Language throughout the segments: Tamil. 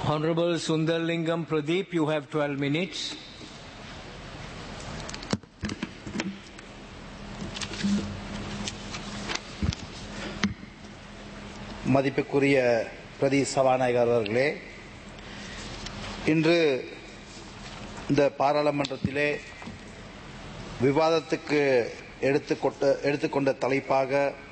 Honorable Sundarlingam Pradeep, you have 12 minutes. மதிப்புக்குரிய பிரதி சபாநாயகர் அவர்களே இன்று இந்த பாராளுமன்றத்திலே விவாதத்துக்கு எடுத்துக்கொண்ட எடுத்துக்கொண்ட தலைப்பாக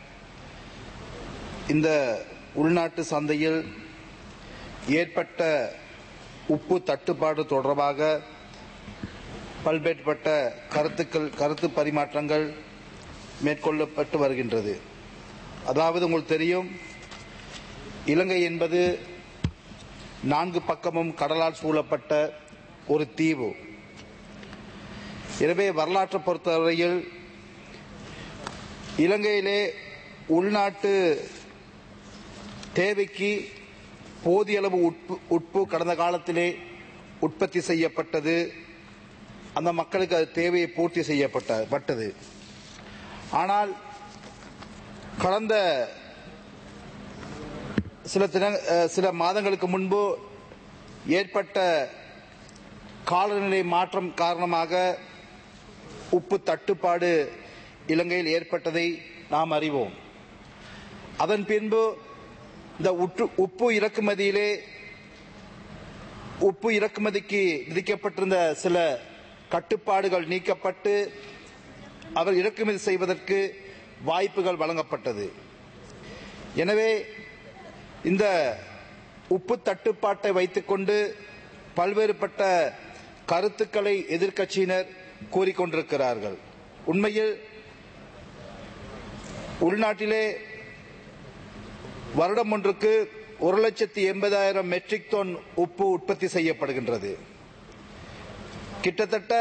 இந்த உள்நாட்டு சந்தையில் ஏற்பட்ட உப்பு தட்டுப்பாடு தொடர்பாக பல்வேறுபட்ட கருத்துக்கள் கருத்து பரிமாற்றங்கள் மேற்கொள்ளப்பட்டு வருகின்றது அதாவது உங்களுக்கு தெரியும் இலங்கை என்பது நான்கு பக்கமும் கடலால் சூழப்பட்ட ஒரு தீவு எனவே வரலாற்றை பொறுத்தவரையில் இலங்கையிலே உள்நாட்டு தேவைக்கு போதிய அளவு உட்பு உட்பு கடந்த காலத்திலே உற்பத்தி செய்யப்பட்டது அந்த மக்களுக்கு அது தேவையை பூர்த்தி செய்யப்பட்ட பட்டது ஆனால் கடந்த சில தின அஹ், சில மாதங்களுக்கு முன்பு ஏற்பட்ட காலநிலை மாற்றம் காரணமாக உப்பு தட்டுப்பாடு இலங்கையில் ஏற்பட்டதை நாம் அறிவோம் அதன் பின்பு இந்த உற்று உப்பு இறக்குமதியிலே உப்பு இறக்குமதிக்கு விதிக்கப்பட்டிருந்த சில கட்டுப்பாடுகள் நீக்கப்பட்டு அவர் இறக்குமதி செய்வதற்கு வாய்ப்புகள் வழங்கப்பட்டது எனவே இந்த உப்பு தட்டுப்பாட்டை வைத்துக்கொண்டு பல்வேறுபட்ட கருத்துக்களை எதிர்க்கட்சியினர் கூறிக்கொண்டிருக்கிறார்கள் உண்மையில் உள்நாட்டிலே வருடம் ஒன்றுக்கு ஒரு லட்சத்தி எண்பதாயிரம் மெட்ரிக் டன் உப்பு உற்பத்தி செய்யப்படுகின்றது கிட்டத்தட்ட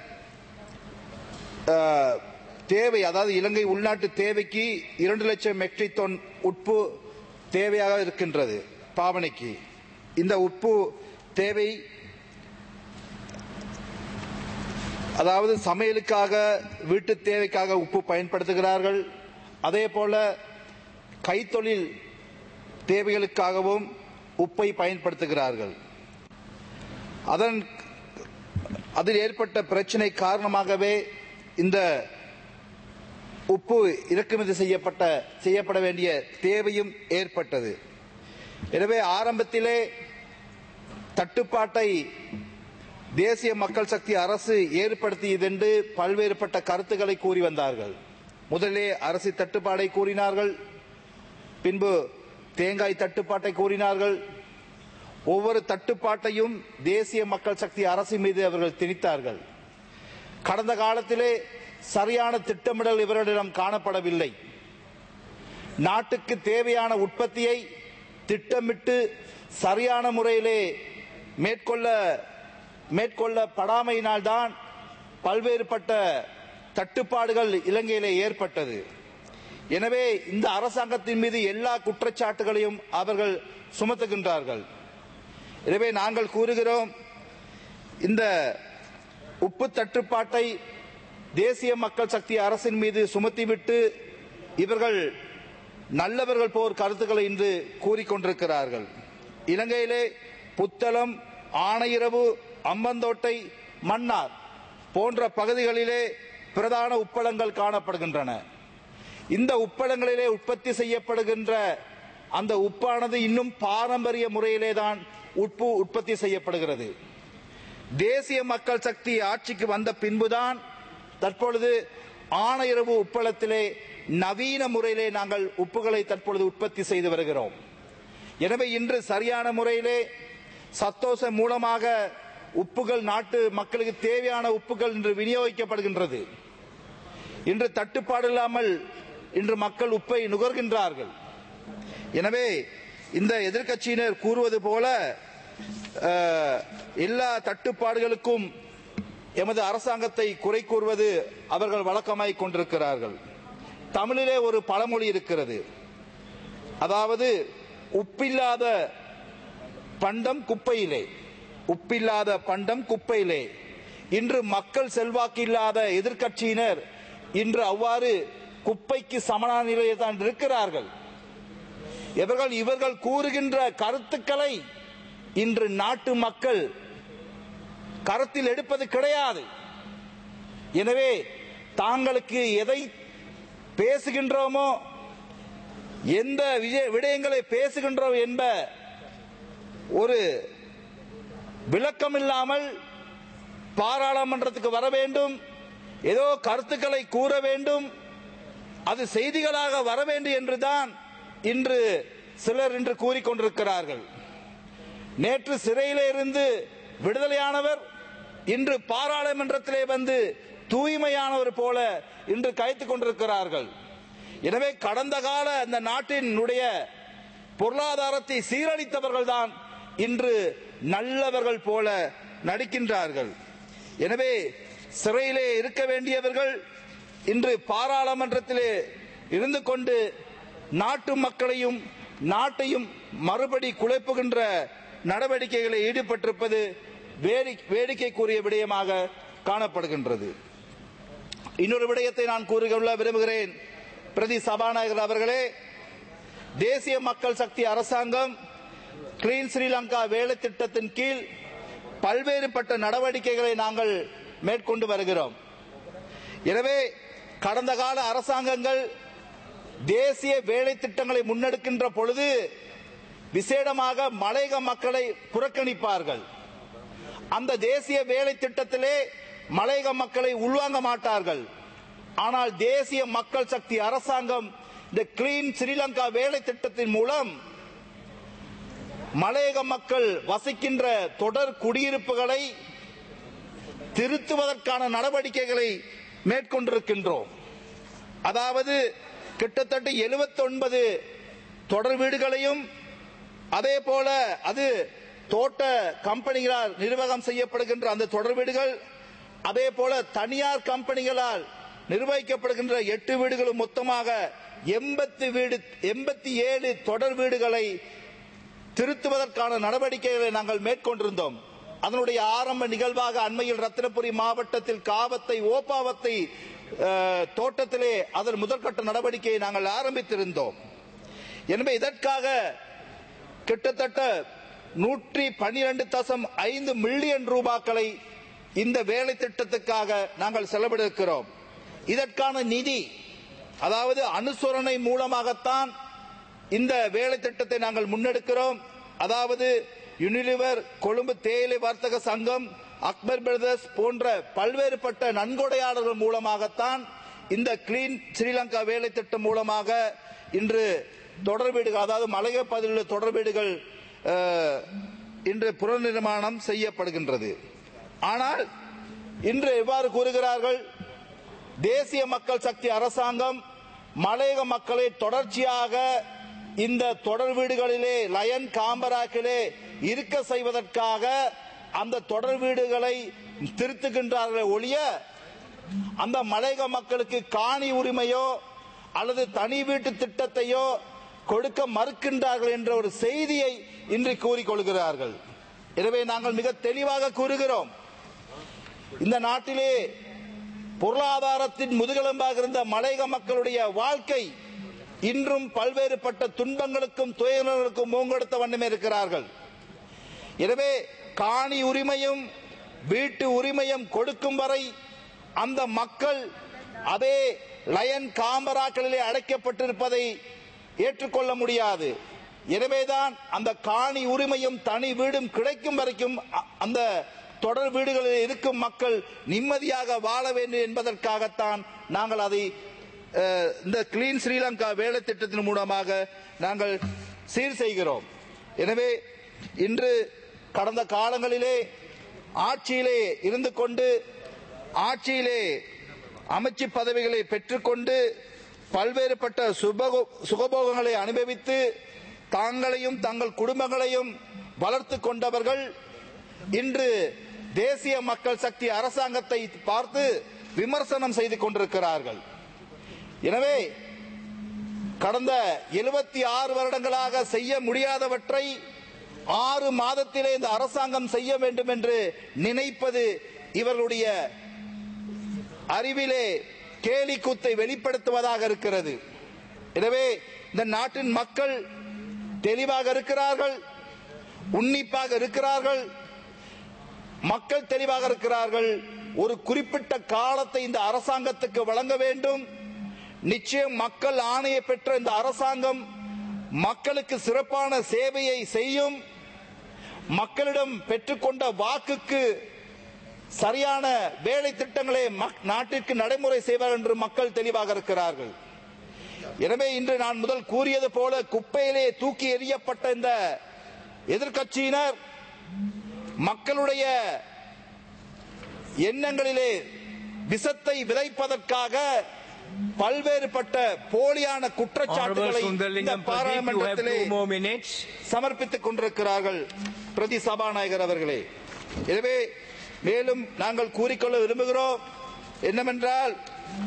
அஹ், தேவை அதாவது இலங்கை உள்நாட்டு தேவைக்கு இரண்டு லட்சம் மெட்ரிக் டன் உப்பு தேவையாக இருக்கின்றது பாவனைக்கு இந்த உப்பு தேவை அதாவது சமையலுக்காக வீட்டு தேவைக்காக உப்பு பயன்படுத்துகிறார்கள் அதே போல கைத்தொழில் தேவைகளுக்காகவும் உப்பை பயன்படுத்துகிறார்கள் அதன் அதில் ஏற்பட்ட பிரச்சனை காரணமாகவே இந்த உப்பு இறக்குமதி செய்யப்பட்ட செய்யப்பட வேண்டிய தேவையும் ஏற்பட்டது எனவே ஆரம்பத்திலே தட்டுப்பாட்டை தேசிய மக்கள் சக்தி அரசு ஏற்படுத்தியது என்று பல்வேறுபட்ட கருத்துக்களை கூறி வந்தார்கள் முதலிலே அரசு தட்டுப்பாடை கூறினார்கள் பின்பு தேங்காய் தட்டுப்பாட்டை கூறினார்கள் ஒவ்வொரு தட்டுப்பாட்டையும் தேசிய மக்கள் சக்தி அரசு மீது அவர்கள் திணித்தார்கள் கடந்த காலத்திலே சரியான திட்டமிடல் இவர்களிடம் காணப்படவில்லை நாட்டுக்கு தேவையான உற்பத்தியை திட்டமிட்டு சரியான முறையிலே மேற்கொள்ள மேற்கொள்ளப்படாமையினால்தான் பல்வேறுபட்ட தட்டுப்பாடுகள் இலங்கையிலே ஏற்பட்டது எனவே இந்த அரசாங்கத்தின் மீது எல்லா குற்றச்சாட்டுகளையும் அவர்கள் சுமத்துகின்றார்கள் எனவே நாங்கள் கூறுகிறோம் இந்த உப்பு தட்டுப்பாட்டை தேசிய மக்கள் சக்தி அரசின் மீது சுமத்திவிட்டு இவர்கள் நல்லவர்கள் போர் கருத்துக்களை இன்று கூறிக்கொண்டிருக்கிறார்கள் இலங்கையிலே புத்தளம் ஆணையிரவு அம்பந்தோட்டை மன்னார் போன்ற பகுதிகளிலே பிரதான உப்பளங்கள் காணப்படுகின்றன இந்த உப்பளங்களிலே உற்பத்தி செய்யப்படுகின்ற அந்த உப்பானது இன்னும் பாரம்பரிய முறையிலே தான் உப்பு உற்பத்தி செய்யப்படுகிறது தேசிய மக்கள் சக்தி ஆட்சிக்கு வந்த பின்புதான் தற்பொழுது ஆணையரவு உப்பளத்திலே நவீன முறையிலே நாங்கள் உப்புகளை தற்பொழுது உற்பத்தி செய்து வருகிறோம் எனவே இன்று சரியான முறையிலே சத்தோச மூலமாக உப்புகள் நாட்டு மக்களுக்கு தேவையான உப்புகள் இன்று விநியோகிக்கப்படுகின்றது இன்று தட்டுப்பாடு இல்லாமல் இன்று மக்கள் உப்பை நுகர்கின்றார்கள் எனவே இந்த எதிர்க்கட்சியினர் கூறுவது போல அஹ், எல்லா தட்டுப்பாடுகளுக்கும் எமது அரசாங்கத்தை குறை கூறுவது அவர்கள் வழக்கமாய் கொண்டிருக்கிறார்கள் தமிழிலே ஒரு பழமொழி இருக்கிறது அதாவது உப்பில்லாத பண்டம் குப்பையிலே உப்பில்லாத பண்டம் குப்பையிலே இன்று மக்கள் செல்வாக்கு இல்லாத எதிர்க்கட்சியினர் இன்று அவ்வாறு குப்பைக்கு சமனான நிலையில் தான் இருக்கிறார்கள் இவர்கள் இவர்கள் கூறுகின்ற கருத்துக்களை இன்று நாட்டு மக்கள் கருத்தில் எடுப்பது கிடையாது எனவே தாங்களுக்கு எதை பேசுகின்றோமோ எந்த விஜய- விடயங்களை பேசுகின்றோம் என்ப ஒரு விளக்கம் இல்லாமல் பாராளுமன்றத்துக்கு வர வேண்டும் ஏதோ கருத்துக்களை கூற வேண்டும் அது செய்திகளாக வர வேண்டும் என்றுதான் இன்று சிலர் இன்று கூறிக்கொண்டிருக்கிறார்கள் நேற்று சிறையிலே இருந்து விடுதலையானவர் இன்று பாராளுமன்றத்திலே வந்து தூய்மையானவர் போல இன்று கைத்துக் கொண்டிருக்கிறார்கள் எனவே கடந்த கால அந்த நாட்டினுடைய பொருளாதாரத்தை சீரழித்தவர்கள் தான் இன்று நல்லவர்கள் போல நடிக்கின்றார்கள் எனவே சிறையிலே இருக்க வேண்டியவர்கள் இன்று பாராளுமன்றத்திலே இருந்து கொண்டு நாட்டு மக்களையும் நாட்டையும் மறுபடி குழப்புகின்ற நடவடிக்கைகளில் ஈடுபட்டிருப்பது வேடி- வேடிக்கைக்குரிய விடயமாக காணப்படுகின்றது இன்னொரு விடயத்தை நான் கூறிக்கொள்ள விரும்புகிறேன் பிரதி சபாநாயகர் அவர்களே தேசிய மக்கள் சக்தி அரசாங்கம் கிளீன் ஸ்ரீலங்கா வேலை திட்டத்தின் கீழ் பல்வேறுபட்ட நடவடிக்கைகளை நாங்கள் மேற்கொண்டு வருகிறோம் எனவே கடந்த கால அரசாங்கங்கள் தேசிய வேலை திட்டங்களை முன்னெடுக்கின்ற பொழுது விசேடமாக மலையக மக்களை புறக்கணிப்பார்கள் அந்த தேசிய வேலை திட்டத்திலே மலையக மக்களை உள்வாங்க மாட்டார்கள் ஆனால் தேசிய மக்கள் சக்தி அரசாங்கம் இந்த கிளீன் ஸ்ரீலங்கா வேலை திட்டத்தின் மூலம் மலையக மக்கள் வசிக்கின்ற தொடர் குடியிருப்புகளை திருத்துவதற்கான நடவடிக்கைகளை மேற்கொண்டிருக்கின்றோம் அதாவது கிட்டத்தட்ட 79 தொடர் வீடுகளையும் அதே போல அது தோட்ட கம்பெனிகளால் நிர்வாகம் செய்யப்படுகின்ற அந்த தொடர் வீடுகள் அதே போல தனியார் கம்பெனிகளால் நிர்வகிக்கப்படுகின்ற எட்டு வீடுகளும் மொத்தமாக எண்பத்தி வீடு எண்பத்தி ஏழு தொடர் வீடுகளை திருத்துவதற்கான நடவடிக்கைகளை நாங்கள் மேற்கொண்டிருந்தோம் அதனுடைய ஆரம்ப நிகழ்வாக அண்மையில் ரத்தினபுரி மாவட்டத்தில் காவத்தை ஓப்பாவத்தை அஹ், தோட்டத்திலே அதன் முதற்கட்ட நடவடிக்கையை நாங்கள் ஆரம்பித்திருந்தோம் எனவே இதற்காக கிட்டத்தட்ட நூற்றி பனிரெண்டு தசம் ஐந்து மில்லியன் ரூபாக்களை இந்த வேலை திட்டத்துக்காக நாங்கள் செலவிடுகிறோம் இதற்கான நிதி அதாவது அனுசரணை மூலமாகத்தான் இந்த வேலை திட்டத்தை நாங்கள் முன்னெடுக்கிறோம் அதாவது யுனிலிவர் கொழும்பு தேயிலை வர்த்தக சங்கம் அக்பர் பிரதர்ஸ் போன்ற பல்வேறுபட்ட நன்கொடையாளர்கள் மூலமாகத்தான் இந்த கிளீன் ஸ்ரீலங்கா வேலை திட்டம் மூலமாக இன்று தொடர் வீடுகள் அதாவது மலைய பகுதியில் உள்ள தொடர் வீடுகள் அஹ், இன்று புனர்நிர்மாணம் செய்யப்படுகின்றது ஆனால் இன்று எவ்வாறு கூறுகிறார்கள் தேசிய மக்கள் சக்தி அரசாங்கம் மலையக மக்களை தொடர்ச்சியாக இந்த தொடர் வீடுகளிலே லயன் காம்பராக்கிலே இருக்க செய்வதற்காக அந்த தொடர் வீடுகளை திருத்துகின்றார்களே ஒழிய அந்த மலையக மக்களுக்கு காணி உரிமையோ அல்லது தனி வீட்டு திட்டத்தையோ கொடுக்க மறுக்கின்றார்கள் என்ற ஒரு செய்தியை இன்று கூறிக்கொள்கிறார்கள் எனவே நாங்கள் மிக தெளிவாக கூறுகிறோம் இந்த நாட்டிலே பொருளாதாரத்தின் முதுகெலும்பாக இருந்த மலையக மக்களுடைய வாழ்க்கை இன்றும் பல்வேறுபட்ட துன்பங்களுக்கும் துயரங்களுக்கும் மூங்கெடுத்த வண்ணமே இருக்கிறார்கள் எனவே காணி உரிமையும் வீட்டு உரிமையும் கொடுக்கும் வரை அந்த மக்கள் அதே லயன் காம்பராக்களிலே அடைக்கப்பட்டிருப்பதை ஏற்றுக்கொள்ள முடியாது எனவேதான் அந்த காணி உரிமையும் தனி வீடும் கிடைக்கும் வரைக்கும் அ- அந்த தொடர் வீடுகளில் இருக்கும் மக்கள் நிம்மதியாக வாழ வேண்டும் என்பதற்காகத்தான் நாங்கள் அதை அஹ், இந்த கிளீன் ஸ்ரீலங்கா வேலை திட்டத்தின் மூலமாக நாங்கள் சீர் செய்கிறோம் எனவே இன்று கடந்த காலங்களிலே ஆட்சியிலே இருந்து கொண்டு ஆட்சியிலே அமைச்சு பதவிகளை பெற்றுக்கொண்டு பல்வேறுபட்ட சுபகோ- சுகபோகங்களை அனுபவித்து தாங்களையும் தங்கள் குடும்பங்களையும் வளர்த்து கொண்டவர்கள் இன்று தேசிய மக்கள் சக்தி அரசாங்கத்தை பார்த்து விமர்சனம் செய்து கொண்டிருக்கிறார்கள் எனவே கடந்த எழுபத்தி ஆறு வருடங்களாக செய்ய முடியாதவற்றை ஆறு மாதத்திலே இந்த அரசாங்கம் செய்ய வேண்டும் என்று நினைப்பது இவர்களுடைய அறிவிலே கேலி கூத்தை வெளிப்படுத்துவதாக இருக்கிறது எனவே இந்த நாட்டின் மக்கள் தெளிவாக இருக்கிறார்கள் உன்னிப்பாக இருக்கிறார்கள் மக்கள் தெளிவாக இருக்கிறார்கள் ஒரு குறிப்பிட்ட காலத்தை இந்த அரசாங்கத்துக்கு வழங்க வேண்டும் நிச்சயம் மக்கள் ஆணையை பெற்ற இந்த அரசாங்கம் மக்களுக்கு சிறப்பான சேவையை செய்யும் மக்களிடம் பெற்றுக்கொண்ட வாக்குக்கு சரியான வேலை திட்டங்களை மக்- நாட்டிற்கு நடைமுறை செய்வார் என்று மக்கள் தெளிவாக இருக்கிறார்கள் எனவே இன்று நான் முதல் கூறியது போல குப்பையிலே தூக்கி எறியப்பட்ட இந்த எதிர்க்கட்சியினர் மக்களுடைய எண்ணங்களிலே விஷத்தை விதைப்பதற்காக பல்வேறுபட்ட போலியான Honorable குற்றச்சாட்டுகளை இந்த Sundarlingam Pradeep, you have பாராளுமன்றத்திலே two more minutes. சமர்ப்பித்துக் கொண்டிருக்கிறார்கள் பிரதி சபாநாயகர் அவர்களே எனவே மேலும் நாங்கள் கூறிக்கொள்ள விரும்புகிறோம் என்னவென்றால்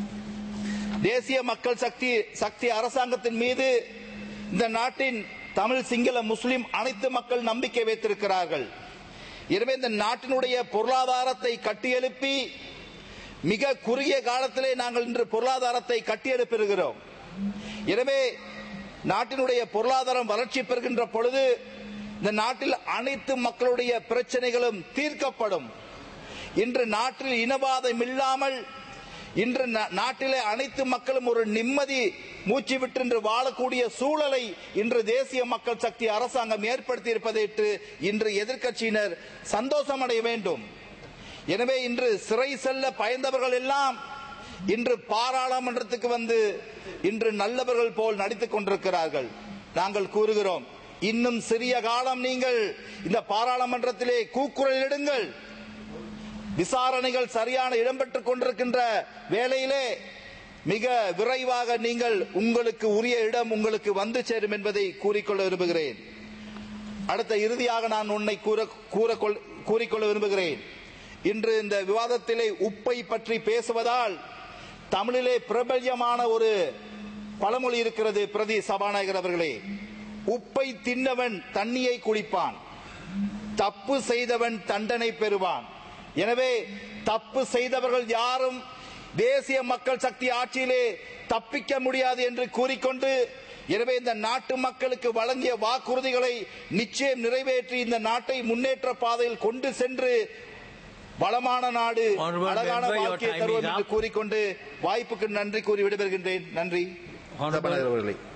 தேசிய மக்கள் சக்தி சக்தி அரசாங்கத்தின் மீது இந்த நாட்டின் தமிழ் சிங்கள முஸ்லிம் அனைத்து மக்கள் நம்பிக்கை வைத்திருக்கிறார்கள் எனவே இந்த நாட்டினுடைய பொருளாதாரத்தை கட்டியெழுப்பி மிக குறுகிய காலத்திலே நாங்கள் இன்று பொருளாதாரத்தை கட்டியெழுப்பிருக்கிறோம் எனவே நாட்டினுடைய பொருளாதாரம் வளர்ச்சி பெறுகின்ற பொழுது இந்த நாட்டில் அனைத்து மக்களுடைய பிரச்சனைகளும் தீர்க்கப்படும் இன்று நாட்டில் இனவாதம் இல்லாமல் இன்று நா- நாட்டிலே அனைத்து மக்களும் ஒரு நிம்மதி மூச்சு விட்டு இன்று வாழக்கூடிய சூழலை இன்று தேசிய மக்கள் சக்தி அரசாங்கம் ஏற்படுத்தி இருப்பதையிட்டு இன்று எதிர்க்கட்சியினர் சந்தோஷம் அடைய வேண்டும் எனவே இன்று சிறை செல்ல பயந்தவர்கள் எல்லாம் இன்று பாராளுமன்றத்துக்கு வந்து இன்று நல்லவர்கள் போல் நடித்துக் கொண்டிருக்கிறார்கள் நாங்கள் கூறுகிறோம் இன்னும் சிறிய காலம் நீங்கள் இந்த பாராளுமன்றத்திலே கூக்குரலிடுங்கள் விசாரணைகள் சரியான இடம்பெற்றுக் கொண்டிருக்கின்ற வேளையிலே மிக விரைவாக நீங்கள் உங்களுக்கு உரிய இடம் உங்களுக்கு வந்து சேரும் என்பதை கூறிக்கொள்ள விரும்புகிறேன் அடுத்த இறுதியாக நான் உன்னை கூற கூறக்கொள்- கூறிக்கொள்ள விரும்புகிறேன் இன்று இந்த விவாதத்திலே உப்பை பற்றி பேசுவதால் தமிழிலே பிரபல்யமான ஒரு பழமொழி இருக்கிறது பிரதி சபாநாயகர் அவர்களே உப்பை தின்னவன் தண்ணியை குடிப்பான் தப்பு செய்தவன் தண்டனை பெறுவான் எனவே தப்பு செய்தவர்கள் யாரும் தேசிய மக்கள் சக்தி ஆட்சியிலே தப்பிக்க முடியாது என்று கூறிக்கொண்டு எனவே இந்த நாட்டு மக்களுக்கு வழங்கிய வாக்குறுதிகளை நிச்சயம் நிறைவேற்றி இந்த நாட்டை முன்னேற்ற பாதையில் கொண்டு சென்று வளமான நாடு Honorable அழகான member, your வாழ்க்கையை time தருவோம் is என்று up. கூறிக்கொண்டு வாய்ப்புக்கு நன்றி கூறி விடைபெறுகின்றேன் நன்றி Honorable- சபாநாயகர் அவர்களே